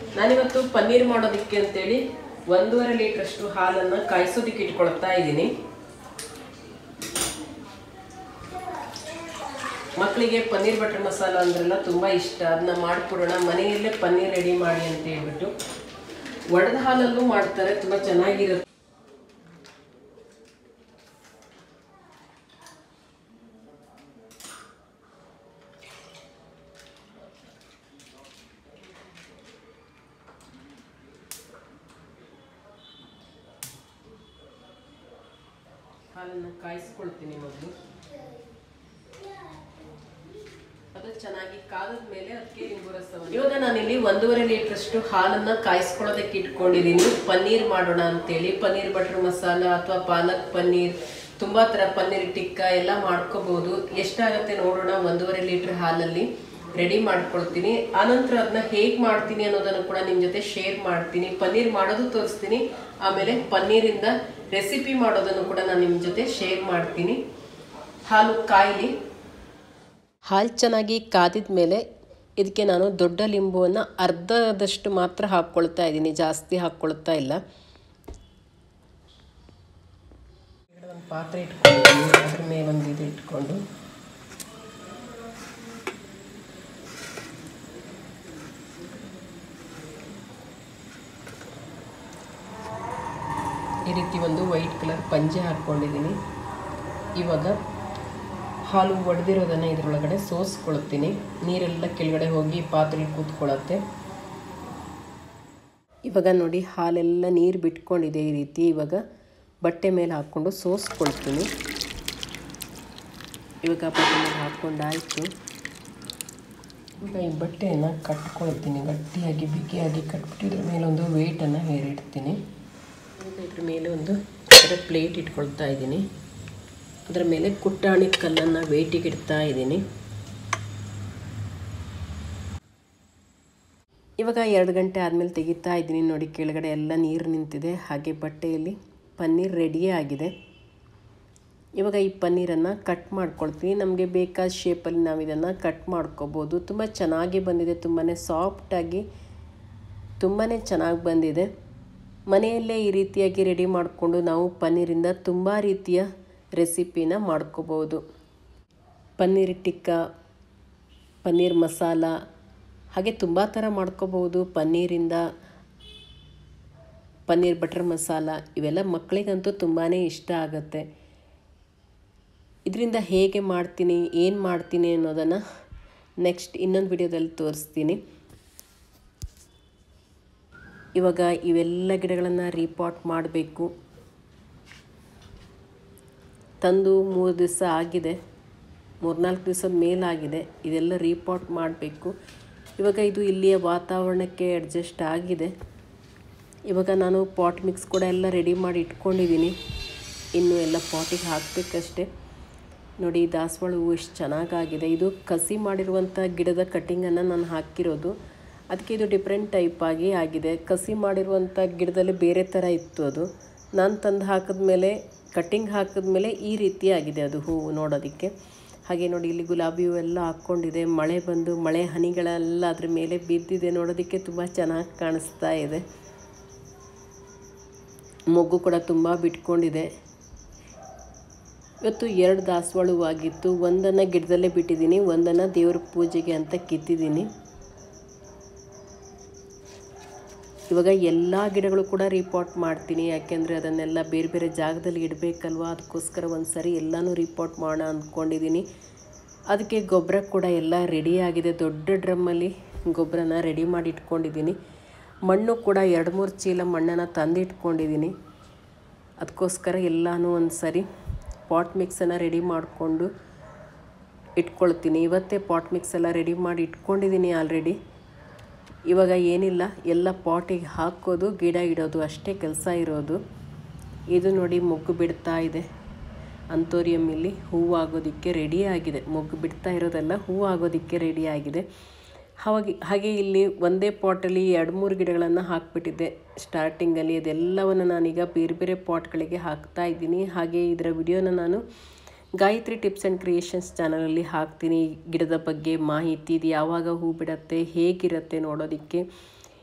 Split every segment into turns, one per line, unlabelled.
ನಾನಿವತ್ತು ಪನ್ನೀರ್ ಮಾಡೋದಕ್ಕೆ ಅಂತೇಳಿ ಒಂದೂವರೆ ಲೀಟ್ರಷ್ಟು ಹಾಲನ್ನು ಕಾಯಿಸೋದಕ್ಕೆ ಇಟ್ಕೊಳ್ತಾ ಇದ್ದೀನಿ ಮಕ್ಕಳಿಗೆ ಪನ್ನೀರ್ ಬಟರ್ ಮಸಾಲ ಅಂದ್ರೆಲ್ಲ ತುಂಬ ಇಷ್ಟ ಅದನ್ನ ಮಾಡಿಕೊಡೋಣ ಮನೆಯಲ್ಲೇ ಪನ್ನೀರ್ ರೆಡಿ ಮಾಡಿ ಅಂತ ಹೇಳ್ಬಿಟ್ಟು ಒಡೆದ ಹಾಲಲ್ಲೂ ಮಾಡ್ತಾರೆ ತುಂಬ ಚೆನ್ನಾಗಿರುತ್ತೆ ಹಾಲನ್ನು ಕಾಯಿಸ್ಕೊಳ್ತೀನಿ ಮೊದಲು ಅದು ಚೆನ್ನಾಗಿ ಕಾದದ ಮೇಲೆ ಅದಕ್ಕೆ ಲಿಂಬು ರಸವನ್ನು ಇವಾಗ ನಾನಿಲ್ಲಿ ಒಂದೂವರೆ ಲೀಟ್ರಷ್ಟು ಹಾಲನ್ನ ಕಾಯಿಸ್ಕೊಳ್ಳೋದಕ್ಕೆ ಇಟ್ಕೊಂಡಿದ್ದೀನಿ ಪನ್ನೀರ್ ಮಾಡೋಣ ಅಂತೇಳಿ ಪನ್ನೀರ್ ಬಟರ್ ಮಸಾಲ ಅಥವಾ ಪಾಲಕ್ ಪನ್ನೀರ್ ತುಂಬಾ ತರ ಪನ್ನೀರ್ ಟಿಕ್ಕ ಎಲ್ಲ ಮಾಡ್ಕೋಬಹುದು ಎಷ್ಟಾಗತ್ತೆ ನೋಡೋಣ ಒಂದೂವರೆ ಲೀಟರ್ ಹಾಲಲ್ಲಿ ರೆಡಿ ಮಾಡ್ಕೊಳ್ತೀನಿ ಆನಂತರ ಅದನ್ನ ಹೇಗ್ ಮಾಡ್ತೀನಿ ಅನ್ನೋದನ್ನು ಕೂಡ ನಿಮ್ ಜೊತೆ ಶೇರ್ ಮಾಡ್ತೀನಿ ಪನ್ನೀರ್ ಮಾಡೋದು ತೋರಿಸ್ತೀನಿ ಆಮೇಲೆ ಪನ್ನೀರಿಂದ ರೆಸಿಪಿ ಮಾಡೋದನ್ನು ಕೂಡ ನಾನು ನಿಮ್ ಜೊತೆ ಶೇರ್ ಮಾಡ್ತೀನಿ ಹಾಲು ಕಾಯಿಲಿ ಹಾಲು ಚೆನ್ನಾಗಿ ಕಾದಿದ ಮೇಲೆ ಇದಕ್ಕೆ ನಾನು ದೊಡ್ಡ ಲಿಂಬುವನ್ನು ಅರ್ಧದಷ್ಟು ಮಾತ್ರ ಹಾಕ್ಕೊಳ್ತಾ ಇದ್ದೀನಿ ಜಾಸ್ತಿ ಹಾಕ್ಕೊಳ್ತಾ ಇಲ್ಲ ಒಂದು ಪಾತ್ರೆ ಇಟ್ಕೊಂಡಿದ್ದೀನಿ ಅದ್ರ ಮೇಲೆ ಒಂದು ಇದು ಇಟ್ಕೊಂಡು ಈ ರೀತಿ ಒಂದು ವೈಟ್ ಕಲರ್ ಪಂಜೆ ಹಾಕ್ಕೊಂಡಿದ್ದೀನಿ ಇವಾಗ ಹಾಲು ಒಡೆದಿರೋದನ್ನು ಇದರೊಳಗಡೆ ಸೋಸ್ಕೊಳ್ತೀನಿ ನೀರೆಲ್ಲ ಕೆಳಗಡೆ ಹೋಗಿ ಪಾತ್ರೆ ಕೂತ್ಕೊಳ್ಳುತ್ತೆ ಇವಾಗ ನೋಡಿ ಹಾಲೆಲ್ಲ ನೀರು ಬಿಟ್ಕೊಂಡಿದೆ ಈ ರೀತಿ ಇವಾಗ ಬಟ್ಟೆ ಮೇಲೆ ಹಾಕ್ಕೊಂಡು ಸೋಸ್ಕೊಳ್ತೀನಿ ಇವಾಗ ಬಟ್ಟೆ ಮೇಲೆ ಹಾಕ್ಕೊಂಡಾಯಿತು ಈಗ ಈ ಬಟ್ಟೆಯನ್ನು ಕಟ್ಕೊಳ್ತೀನಿ ಗಟ್ಟಿಯಾಗಿ ಬಿಗಿಯಾಗಿ ಕಟ್ಬಿಟ್ಟು ಇದ್ರ ಮೇಲೆ ಒಂದು ವೆಯ್ಟನ್ನು ಹೇರಿಡ್ತೀನಿ ಇದ್ರ ಮೇಲೆ ಒಂದು ಪ್ಲೇಟ್ ಇಟ್ಕೊಳ್ತಾ ಇದ್ದೀನಿ ಅದರ ಮೇಲೆ ಕುಟ್ಟಾಣಿ ಕಲ್ಲನ್ನು ವೇಟಿಗೆ ಇಡ್ತಾ ಇದ್ದೀನಿ ಇವಾಗ ಎರಡು ಗಂಟೆ ಆದಮೇಲೆ ತೆಗಿತಾ ಇದ್ದೀನಿ ನೋಡಿ ಕೆಳಗಡೆ ಎಲ್ಲ ನೀರು ನಿಂತಿದೆ ಹಾಗೆ ಬಟ್ಟೆಯಲ್ಲಿ ಪನ್ನೀರ್ ರೆಡಿಯೇ ಆಗಿದೆ ಇವಾಗ ಈ ಪನ್ನೀರನ್ನು ಕಟ್ ಮಾಡ್ಕೊಳ್ತೀನಿ ನಮಗೆ ಬೇಕಾದ ಶೇಪಲ್ಲಿ ನಾವು ಇದನ್ನು ಕಟ್ ಮಾಡ್ಕೋಬೋದು ತುಂಬ ಚೆನ್ನಾಗಿ ಬಂದಿದೆ ತುಂಬಾ ಸಾಫ್ಟಾಗಿ ತುಂಬಾ ಚೆನ್ನಾಗಿ ಬಂದಿದೆ ಮನೆಯಲ್ಲೇ ಈ ರೀತಿಯಾಗಿ ರೆಡಿ ಮಾಡಿಕೊಂಡು ನಾವು ಪನ್ನೀರಿಂದ ತುಂಬ ರೀತಿಯ ರೆಸಿಪಿನ ಮಾಡ್ಕೋಬೋದು ಪನ್ನೀರ್ ಟಿಕ್ಕ ಪನ್ನೀರ್ ಮಸಾಲ ಹಾಗೆ ತುಂಬ ಥರ ಮಾಡ್ಕೋಬೋದು ಪನ್ನೀರಿಂದ ಪನ್ನೀರ್ ಬಟರ್ ಮಸಾಲ ಇವೆಲ್ಲ ಮಕ್ಕಳಿಗಂತೂ ತುಂಬಾ ಇಷ್ಟ ಆಗುತ್ತೆ ಇದರಿಂದ ಹೇಗೆ ಮಾಡ್ತೀನಿ ಏನು ಮಾಡ್ತೀನಿ ಅನ್ನೋದನ್ನು ನೆಕ್ಸ್ಟ್ ಇನ್ನೊಂದು ವಿಡಿಯೋದಲ್ಲಿ ತೋರಿಸ್ತೀನಿ ಇವಾಗ ಇವೆಲ್ಲ ಗಿಡಗಳನ್ನು ರೀಪಾಟ್ ಮಾಡಬೇಕು ತಂದು ಮೂರು ದಿವಸ ಆಗಿದೆ ಮೂರ್ನಾಲ್ಕು ದಿವಸದ ಮೇಲಾಗಿದೆ ಇದೆಲ್ಲ ರೀಪಾಟ್ ಮಾಡಬೇಕು ಇವಾಗ ಇದು ಇಲ್ಲಿಯ ವಾತಾವರಣಕ್ಕೆ ಅಡ್ಜಸ್ಟ್ ಆಗಿದೆ ಇವಾಗ ನಾನು ಪಾಟ್ ಮಿಕ್ಸ್ ಕೂಡ ಎಲ್ಲ ರೆಡಿ ಮಾಡಿ ಇಟ್ಕೊಂಡಿದ್ದೀನಿ ಇನ್ನು ಎಲ್ಲ ಪಾಟಿಗೆ ಹಾಕಬೇಕಷ್ಟೆ ನೋಡಿ ದಾಸವಾಳ ಹೂವು ಎಷ್ಟು ಚೆನ್ನಾಗಾಗಿದೆ ಇದು ಕಸಿ ಮಾಡಿರುವಂಥ ಗಿಡದ ಕಟ್ಟಿಂಗನ್ನು ನಾನು ಹಾಕಿರೋದು ಅದಕ್ಕೆ ಇದು ಡಿಫ್ರೆಂಟ್ ಟೈಪ್ ಆಗಿ ಆಗಿದೆ ಕಸಿ ಮಾಡಿರುವಂಥ ಗಿಡದಲ್ಲಿ ಬೇರೆ ಥರ ಇತ್ತು ಅದು ನಾನು ತಂದು ಹಾಕಿದ್ಮೇಲೆ ಕಟ್ಟಿಂಗ್ ಹಾಕಿದ್ಮೇಲೆ ಈ ರೀತಿ ಆಗಿದೆ ಅದು ಹೂವು ನೋಡೋದಕ್ಕೆ ಹಾಗೆ ನೋಡಿ ಇಲ್ಲಿ ಗುಲಾಬಿ ಹೂವೆಲ್ಲ ಹಾಕ್ಕೊಂಡಿದೆ ಮಳೆ ಬಂದು ಮಳೆ ಹನಿಗಳೆಲ್ಲ ಅದ್ರ ಮೇಲೆ ಬಿದ್ದಿದೆ ನೋಡೋದಕ್ಕೆ ತುಂಬ ಚೆನ್ನಾಗಿ ಕಾಣಿಸ್ತಾ ಇದೆ ಮೊಗ್ಗು ಕೂಡ ತುಂಬ ಬಿಟ್ಕೊಂಡಿದೆ ಇವತ್ತು ಎರಡು ದಾಸವಾಳ ಹೂವಾಗಿತ್ತು ಒಂದನ್ನು ಗಿಡದಲ್ಲೇ ಬಿಟ್ಟಿದ್ದೀನಿ ಒಂದನ್ನು ದೇವ್ರ ಪೂಜೆಗೆ ಅಂತ ಕಿತ್ತಿದ್ದೀನಿ ಇವಾಗ ಎಲ್ಲ ಗಿಡಗಳು ಕೂಡ ರಿಪೋರ್ಟ್ ಮಾಡ್ತೀನಿ ಯಾಕೆಂದರೆ ಅದನ್ನೆಲ್ಲ ಬೇರೆ ಬೇರೆ ಜಾಗದಲ್ಲಿ ಇಡಬೇಕಲ್ವ ಅದಕ್ಕೋಸ್ಕರ ಒಂದು ಸರಿ ಎಲ್ಲನೂ ರಿಪೋರ್ಟ್ ಮಾಡೋಣ ಅಂದ್ಕೊಂಡಿದ್ದೀನಿ ಅದಕ್ಕೆ ಗೊಬ್ಬರ ಕೂಡ ಎಲ್ಲ ರೆಡಿ ಆಗಿದೆ ದೊಡ್ಡ ಡ್ರಮ್ಮಲ್ಲಿ ಗೊಬ್ಬರನ ರೆಡಿ ಮಾಡಿ ಇಟ್ಕೊಂಡಿದ್ದೀನಿ ಮಣ್ಣು ಕೂಡ ಎರಡು ಮೂರು ಚೀಲ ಮಣ್ಣನ್ನು ತಂದಿಟ್ಕೊಂಡಿದ್ದೀನಿ ಅದಕ್ಕೋಸ್ಕರ ಎಲ್ಲನೂ ಒಂದು ಸರಿ ಪಾಟ್ ಮಿಕ್ಸನ್ನು ರೆಡಿ ಮಾಡಿಕೊಂಡು ಇಟ್ಕೊಳ್ತೀನಿ ಇವತ್ತೇ ಪಾಟ್ ಮಿಕ್ಸ್ ಎಲ್ಲ ರೆಡಿ ಮಾಡಿ ಇಟ್ಕೊಂಡಿದ್ದೀನಿ ಆಲ್ರೆಡಿ ಇವಾಗ ಏನಿಲ್ಲ ಎಲ್ಲ ಪಾಟಿಗೆ ಹಾಕೋದು ಗಿಡ ಇಡೋದು ಅಷ್ಟೇ ಕೆಲಸ ಇರೋದು ಇದು ನೋಡಿ ಮೊಗ್ಗು ಬಿಡ್ತಾ ಇದೆ ಅಂಥೋರಿಯಂ ಇಲ್ಲಿ ಹೂವು ಆಗೋದಕ್ಕೆ ರೆಡಿ ಆಗಿದೆ ಮೊಗ್ಗು ಬಿಡ್ತಾ ಇರೋದೆಲ್ಲ ಹೂವು ಆಗೋದಕ್ಕೆ ರೆಡಿ ಆಗಿದೆ ಹಾಗೆ ಹಾಗೆ ಇಲ್ಲಿ ಒಂದೇ ಪಾಟಲ್ಲಿ ಎರಡು ಮೂರು ಗಿಡಗಳನ್ನು ಹಾಕಿಬಿಟ್ಟಿದ್ದೆ ಸ್ಟಾರ್ಟಿಂಗಲ್ಲಿ ಅದೆಲ್ಲವನ್ನು ನಾನೀಗ ಬೇರೆ ಬೇರೆ ಪಾಟ್ಗಳಿಗೆ ಹಾಕ್ತಾ ಇದ್ದೀನಿ ಹಾಗೆ ಇದರ ವಿಡಿಯೋನ ನಾನು ಗಾಯತ್ರಿ ಟಿಪ್ಸ್ ಆ್ಯಂಡ್ ಕ್ರಿಯೇಷನ್ಸ್ ಚಾನಲಲ್ಲಿ ಹಾಕ್ತೀನಿ ಗಿಡದ ಬಗ್ಗೆ ಮಾಹಿತಿ ಇದು ಯಾವಾಗ ಹೂ ಬಿಡುತ್ತೆ ಹೇಗಿರುತ್ತೆ ನೋಡೋದಕ್ಕೆ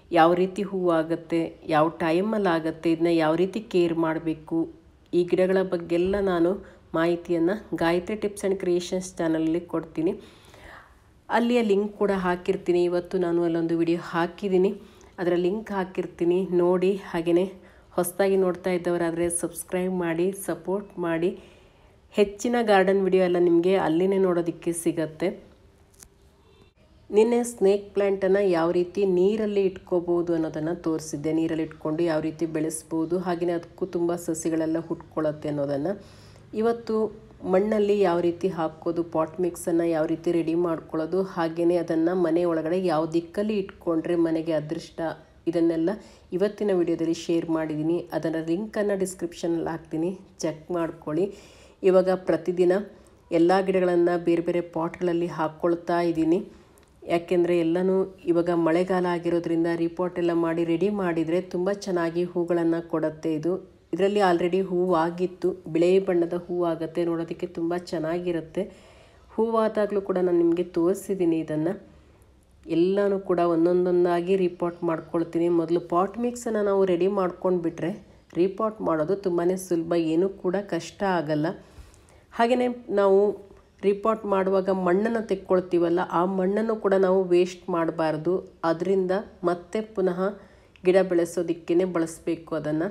ಯಾವ ರೀತಿ ಹೂವು ಆಗುತ್ತೆ ಯಾವ ಟೈಮಲ್ಲಿ ಆಗುತ್ತೆ ಇದನ್ನ ಯಾವ ರೀತಿ ಕೇರ್ ಮಾಡಬೇಕು ಈ ಗಿಡಗಳ ಬಗ್ಗೆಲ್ಲ ನಾನು ಮಾಹಿತಿಯನ್ನು ಗಾಯತ್ರಿ ಟಿಪ್ಸ್ ಆ್ಯಂಡ್ ಕ್ರಿಯೇಷನ್ಸ್ ಚಾನಲಲ್ಲಿ ಕೊಡ್ತೀನಿ ಅಲ್ಲಿಯ ಲಿಂಕ್ ಕೂಡ ಹಾಕಿರ್ತೀನಿ ಇವತ್ತು ನಾನು ಅಲ್ಲೊಂದು ವಿಡಿಯೋ ಹಾಕಿದ್ದೀನಿ ಅದರ ಲಿಂಕ್ ಹಾಕಿರ್ತೀನಿ ನೋಡಿ ಹಾಗೆಯೇ ಹೊಸದಾಗಿ ನೋಡ್ತಾ ಇದ್ದವರಾದರೆ ಸಬ್ಸ್ಕ್ರೈಬ್ ಮಾಡಿ ಸಪೋರ್ಟ್ ಮಾಡಿ ಹೆಚ್ಚಿನ ಗಾರ್ಡನ್ ವಿಡಿಯೋ ಎಲ್ಲ ನಿಮಗೆ ಅಲ್ಲಿನೇ ನೋಡೋದಕ್ಕೆ ಸಿಗತ್ತೆ ನಿನ್ನೆ ಸ್ನೇಕ್ ಪ್ಲ್ಯಾಂಟನ್ನು ಯಾವ ರೀತಿ ನೀರಲ್ಲಿ ಇಟ್ಕೋಬೋದು ಅನ್ನೋದನ್ನು ತೋರಿಸಿದ್ದೆ ನೀರಲ್ಲಿ ಇಟ್ಕೊಂಡು ಯಾವ ರೀತಿ ಬೆಳೆಸ್ಬೋದು ಹಾಗೆಯೇ ಅದಕ್ಕೂ ತುಂಬ ಸಸಿಗಳೆಲ್ಲ ಹುಟ್ಕೊಳ್ಳುತ್ತೆ ಅನ್ನೋದನ್ನು ಇವತ್ತು ಮಣ್ಣಲ್ಲಿ ಯಾವ ರೀತಿ ಹಾಕೋದು ಪಾಟ್ ಮಿಕ್ಸನ್ನು ಯಾವ ರೀತಿ ರೆಡಿ ಮಾಡ್ಕೊಳ್ಳೋದು ಹಾಗೆಯೇ ಅದನ್ನು ಮನೆ ಒಳಗಡೆ ಯಾವ ದಿಕ್ಕಲ್ಲಿ ಇಟ್ಕೊಂಡ್ರೆ ಮನೆಗೆ ಅದೃಷ್ಟ ಇದನ್ನೆಲ್ಲ ಇವತ್ತಿನ ವಿಡಿಯೋದಲ್ಲಿ ಶೇರ್ ಮಾಡಿದ್ದೀನಿ ಅದರ ಲಿಂಕನ್ನು ಡಿಸ್ಕ್ರಿಪ್ಷನಲ್ಲಿ ಹಾಕ್ತೀನಿ ಚೆಕ್ ಮಾಡ್ಕೊಳ್ಳಿ ಇವಾಗ ಪ್ರತಿದಿನ ಎಲ್ಲ ಗಿಡಗಳನ್ನು ಬೇರೆ ಬೇರೆ ಪಾಟ್ಗಳಲ್ಲಿ ಹಾಕ್ಕೊಳ್ತಾ ಇದ್ದೀನಿ ಯಾಕೆಂದರೆ ಎಲ್ಲನೂ ಇವಾಗ ಮಳೆಗಾಲ ಆಗಿರೋದ್ರಿಂದ ರಿಪೋರ್ಟ್ ಎಲ್ಲ ಮಾಡಿ ರೆಡಿ ಮಾಡಿದರೆ ತುಂಬ ಚೆನ್ನಾಗಿ ಹೂಗಳನ್ನು ಕೊಡುತ್ತೆ ಇದು ಇದರಲ್ಲಿ ಆಲ್ರೆಡಿ ಹೂವು ಆಗಿತ್ತು ಬಿಳಿ ಬಣ್ಣದ ಹೂವು ಆಗುತ್ತೆ ನೋಡೋದಕ್ಕೆ ತುಂಬ ಚೆನ್ನಾಗಿರುತ್ತೆ ಹೂವಾದಾಗಲೂ ಕೂಡ ನಾನು ನಿಮಗೆ ತೋರಿಸಿದ್ದೀನಿ ಇದನ್ನು ಎಲ್ಲನೂ ಕೂಡ ಒಂದೊಂದೊಂದಾಗಿ ರಿಪೋರ್ಟ್ ಮಾಡ್ಕೊಳ್ತೀನಿ ಮೊದಲು ಪಾಟ್ ಮಿಕ್ಸನ್ನು ನಾವು ರೆಡಿ ಮಾಡ್ಕೊಂಡು ಬಿಟ್ಟರೆ ರಿಪೋರ್ಟ್ ಮಾಡೋದು ತುಂಬಾ ಸುಲಭ ಏನೂ ಕೂಡ ಕಷ್ಟ ಆಗಲ್ಲ ಹಾಗೆಯೇ ನಾವು ರಿಪೋರ್ಟ್ ಮಾಡುವಾಗ ಮಣ್ಣನ್ನು ತೆಕ್ಕೊಳ್ತೀವಲ್ಲ ಆ ಮಣ್ಣನ್ನು ಕೂಡ ನಾವು ವೇಸ್ಟ್ ಮಾಡಬಾರ್ದು ಅದರಿಂದ ಮತ್ತೆ ಪುನಃ ಗಿಡ ಬೆಳೆಸೋದಕ್ಕೇ ಬಳಸಬೇಕು ಅದನ್ನು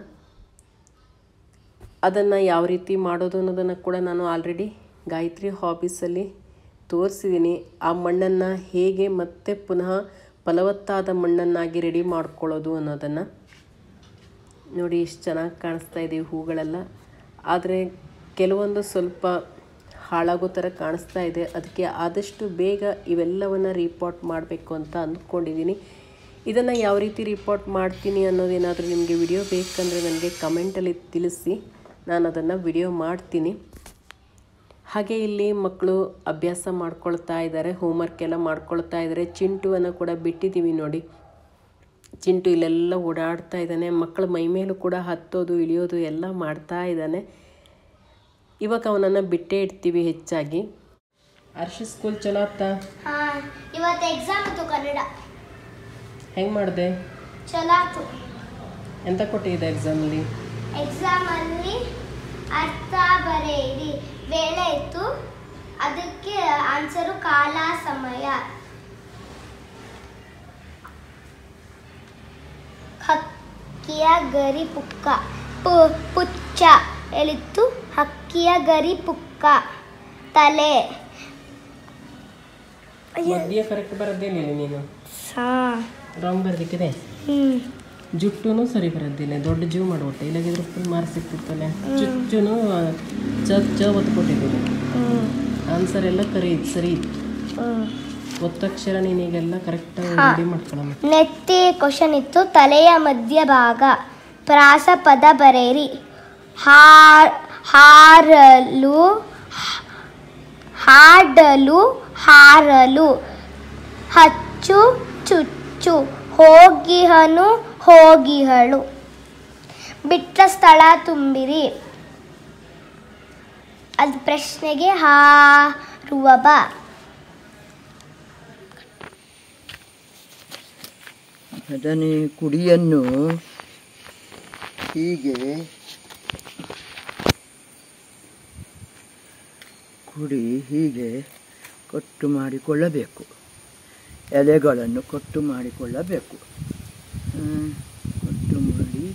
ಅದನ್ನು ಯಾವ ರೀತಿ ಮಾಡೋದು ಅನ್ನೋದನ್ನು ಕೂಡ ನಾನು ಆಲ್ರೆಡಿ ಗಾಯತ್ರಿ ಹಾಬೀಸಲ್ಲಿ ತೋರಿಸಿದ್ದೀನಿ ಆ ಮಣ್ಣನ್ನು ಹೇಗೆ ಮತ್ತೆ ಪುನಃ ಫಲವತ್ತಾದ ಮಣ್ಣನ್ನಾಗಿ ರೆಡಿ ಮಾಡ್ಕೊಳ್ಳೋದು ಅನ್ನೋದನ್ನು ನೋಡಿ ಎಷ್ಟು ಚೆನ್ನಾಗಿ ಕಾಣಿಸ್ತಾ ಇದೆ ಈ ಹೂಗಳೆಲ್ಲ ಆದರೆ ಕೆಲವೊಂದು ಸ್ವಲ್ಪ ಹಾಳಾಗೋ ಥರ ಕಾಣಿಸ್ತಾ ಇದೆ ಅದಕ್ಕೆ ಆದಷ್ಟು ಬೇಗ ಇವೆಲ್ಲವನ್ನು ರಿಪೋರ್ಟ್ ಮಾಡಬೇಕು ಅಂತ ಅಂದ್ಕೊಂಡಿದ್ದೀನಿ ಇದನ್ನು ಯಾವ ರೀತಿ ರಿಪೋರ್ಟ್ ಮಾಡ್ತೀನಿ ಅನ್ನೋದೇನಾದರೂ ನಿಮಗೆ ವಿಡಿಯೋ ಬೇಕಂದರೆ ನನಗೆ ಕಮೆಂಟಲ್ಲಿ ತಿಳಿಸಿ ನಾನು ಅದನ್ನು ವಿಡಿಯೋ ಮಾಡ್ತೀನಿ ಹಾಗೆ ಇಲ್ಲಿ ಮಕ್ಕಳು ಅಭ್ಯಾಸ ಮಾಡ್ಕೊಳ್ತಾ ಇದ್ದಾರೆ ಹೋಮ್ವರ್ಕ್ ಎಲ್ಲ ಮಾಡ್ಕೊಳ್ತಾ ಇದ್ದಾರೆ ಚಿಂಟುವನ್ನು ಕೂಡ ಬಿಟ್ಟಿದ್ದೀವಿ ನೋಡಿ ಚಿಂಟು ಇಲ್ಲೆಲ್ಲ ಓಡಾಡ್ತಾ ಇದ್ದಾನೆ ಮಕ್ಕಳ ಮೈ ಮೇಲೂ ಕೂಡ ಹತ್ತೋದು ಇಳಿಯೋದು ಎಲ್ಲ ಮಾಡ್ತಾ ಇದ್ದಾನೆ ಇವಾಗ ಅವನನ್ನು ಬಿಟ್ಟೇ ಇಡ್ತೀವಿ ಹೆಚ್ಚಾಗಿ ಹರ್ಷ ಸ್ಕೂಲ್ ಚಲೋ ಆತ
ಹಾ ಇವತ್ತು ಎಕ್ಸಾಮ್ ಇತ್ತು ಕನ್ನಡ
ಹೆಂಗೆ ಮಾಡಿದೆ
ಚಲೋ ಆಯ್ತು
ಎಂತ ಕೊಟ್ಟಿದೆ ಎಕ್ಸಾಮಲ್ಲಿ
ಎಕ್ಸಾಮಲ್ಲಿ ಅರ್ಥ ಬರೆಯಿರಿ ವೇಳೆ ಇತ್ತು ಅದಕ್ಕೆ ಆನ್ಸರು ಕಾಲ ಸಮಯ ಹಕ್ಕಿಯ ಗರಿ ಪುಕ್ಕ ಪು ಪುಚ್ಚ ಎಳಿತು ಹಕ್ಕಿಯ ಗರಿ ಪುಕ್ಕ ತಲೆ
ಮಧ್ಯ ಕರೆಕ್ಟ್ ಬರೋದೇನಿಲ್ಲ ನೀನು
ಸಾ
ರಾಂಗ್ ಬರ್ದಿಕ್ಕಿದೆ
ಹ್ಮ್
ಜುಟ್ಟುನು ಸರಿ ಬರೋದಿಲ್ಲ ದೊಡ್ಡ ಜೂ ಮಾಡ್ಬಿಟ್ಟೆ ಇಲ್ಲಾಗಿದ್ರೆ ಫುಲ್ ಮಾರ್ಕ್ಸ್ ಸಿಕ್ತಿತ್ತಲ್ಲ ಚುಚ್ಚುನು ಚ ಚ ಒತ್ತು ಕೊಟ್ಟಿದ್ದೀನಿ
ಹ್ಮ್
ಆನ್ಸರ್ ಎಲ್ಲ ಕರಿ ಇತ್ತು ಸರಿ ಇತ್ತು
ಹ್ಮ್
ಒತ್ತಕ್ಷರ ನೀನೀಗೆಲ್ಲ ಕರೆಕ್ಟಾಗಿ
ಹಾ.
ರೆಡಿ ಮಾಡ್ಕೊಳ್ಳಮ್ಮ
ನೆತ್ತಿ ಕ್ವಶನ್ ಇತ್ತು ತಲೆಯ ಮಧ್ಯಭಾಗ ಪ್ರಾಸ ಪದ ಬರೆಯಿರಿ ಹಾರ್ ಹಾರಲು ಹಾಡಲು ಹಾರಲು ಹಚ್ಚು ಚುಚ್ಚು ಹೋಗಿಹನು ಹೋಗಿಹಳು ಬಿಟ್ಟ ಸ್ಥಳ ತುಂಬಿರಿ ಅದು ಪ್ರಶ್ನೆಗೆ ಹಾರುವ ಬಾ
ಅದನ್ನೇ ಕುಡಿಯನ್ನು ಹೀಗೆ ಕುಡಿ ಹೀಗೆ ಕಟ್ಟು ಮಾಡಿಕೊಳ್ಳಬೇಕು ಎಲೆಗಳನ್ನು ಕಟ್ಟು ಮಾಡಿಕೊಳ್ಳಬೇಕು ಹ್ಮ್, ಕಟ್ಟು ಮಾಡಿ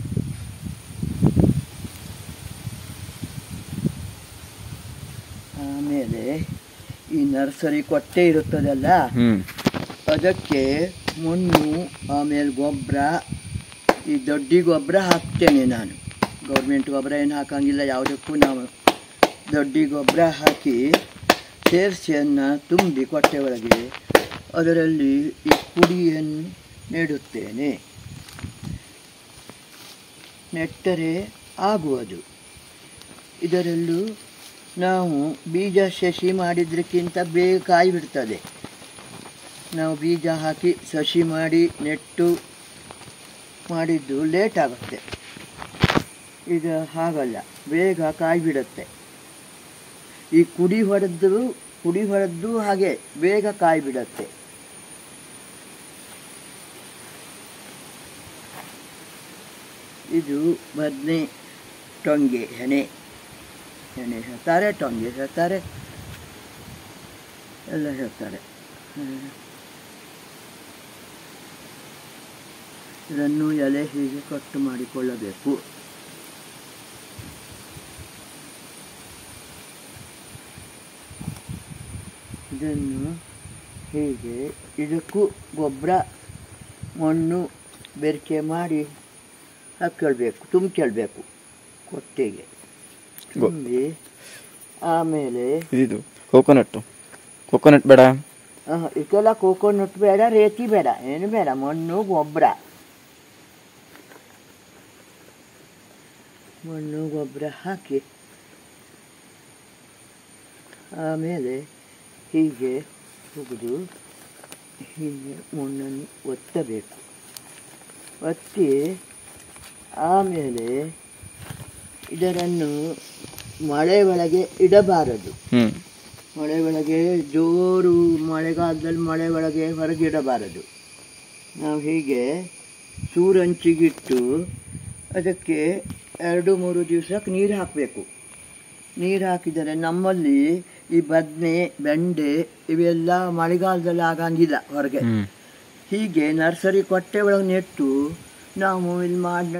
ಆಮೇಲೆ ಈ ನರ್ಸರಿ ಕೊಟ್ಟೆ ಇರುತ್ತದಲ್ಲ ಅದಕ್ಕೆ ಮಣ್ಣು ಆಮೇಲೆ ಗೊಬ್ಬರ ಈ ದೊಡ್ಡಿ ಗೊಬ್ಬರ ಹಾಕ್ತೇನೆ ನಾನು ಗೌರ್ಮೆಂಟ್ ಗೊಬ್ಬರ ಏನು ಹಾಕಂಗಿಲ್ಲ ಯಾವುದಕ್ಕೂ ನಾವು ದೊಡ್ಡಿ ಗೊಬ್ಬರ ಹಾಕಿ ಸೇರಿಸಿ ಅನ್ನ ತುಂಬಿ ಕೊಟ್ಟೆ ಒಳಗೆ ಅದರಲ್ಲಿ ಈ ಪುಡಿಯನ್ನು ನೆಡುತ್ತೇನೆ ನೆಟ್ಟರೆ ಆಗುವುದು ಇದರಲ್ಲೂ ನಾವು ಬೀಜ ಸಸಿ ಮಾಡಿದ್ರಕ್ಕಿಂತ ಬೇಗ ಕಾಯಿ ಬಿಡ್ತದೆ ನಾವು ಬೀಜ ಹಾಕಿ ಸಸಿ ಮಾಡಿ ನೆಟ್ಟು ಮಾಡಿದ್ದು ಲೇಟ್ ಆಗುತ್ತೆ ಇದು ಹಾಗಲ್ಲ ಬೇಗ ಕಾಯಿ ಬಿಡುತ್ತೆ ಈ ಕುಡಿ ಹೊಡೆದು ಕುಡಿ ಹೊಡೆದ್ದು ಹಾಗೆ ಬೇಗ ಕಾಯಿ ಬಿಡುತ್ತೆ ಇದು ಬದನೆ ಟೊಂಗೆ ಹೆಣೆ ಹೆಣೆ ಹೇಳ್ತಾರೆ ಟೊಂಗೆ ಹೇಳ್ತಾರೆ ಎಲ್ಲ ಹೇಳ್ತಾರೆ ಹ್ಮ್. ಇದನ್ನು ಎಲೆ ಹೀಗೆ ಕಟ್ಟು ಮಾಡಿಕೊಳ್ಳಬೇಕು ಇದನ್ನು ಹೀಗೆ ಇದಕ್ಕೂ ಗೊಬ್ಬರ ಮಣ್ಣು ಬೆರಕೆ ಮಾಡಿ ಹಾಕ್ಕೊಳ್ಬೇಕು ತುಂಬಿಕೊಳ್ಬೇಕು ಕೊಟ್ಟೆಗೆ ತುಂಬಿ ಆಮೇಲೆ
ಇದಿದು ಕೋಕೋನಟ್ಟು ಕೋಕೋನಟ್ ಬೇಡ
ಆ, ಇದಕ್ಕೆಲ್ಲ ಕೋಕೋನಟ್ ಬೇಡ ರೇತಿ ಬೇಡ ಏನು ಬೇಡ ಮಣ್ಣು ಗೊಬ್ಬರ ಮಣ್ಣು ಗೊಬ್ಬರ ಹಾಕಿ ಆಮೇಲೆ ಹೀಗೆ ತೆಗೆದು ಹೀಗೆ ಮಣ್ಣನ್ನು ಒತ್ತಬೇಕು ಒತ್ತಿ ಆಮೇಲೆ ಇದರನ್ನು ಮಳೆ ಒಳಗೆ ಇಡಬಾರದು
ಹ್ಞೂ
ಮಳೆ ಒಳಗೆ ಜೋರು ಮಳೆಗಾಲದಲ್ಲಿ ಮಳೆ ಒಳಗೆ ಹೊರಗಿಡಬಾರದು ನಾವು ಹೀಗೆ ಸೂರಂಚಿಗಿಟ್ಟು ಅದಕ್ಕೆ ಎರಡು ಮೂರು ದಿವಸಕ್ಕೆ ನೀರು ಹಾಕಬೇಕು ನೀರು ಹಾಕಿದರೆ ನಮ್ಮಲ್ಲಿ ಈ ಬದನೆ ಬೆಂಡೆ ಇವೆಲ್ಲ ಮಳೆಗಾಲದಲ್ಲಿ ಆಗಂಗಿಲ್ಲ ಹೊರಗೆ
ಹ್ಞೂ
ಹೀಗೆ ನರ್ಸರಿ ಕೊಟ್ಟೆ ಒಳಗೆ ನೆಟ್ಟು ನಾವು ಇಲ್ಲಿ ಮಾಡಿ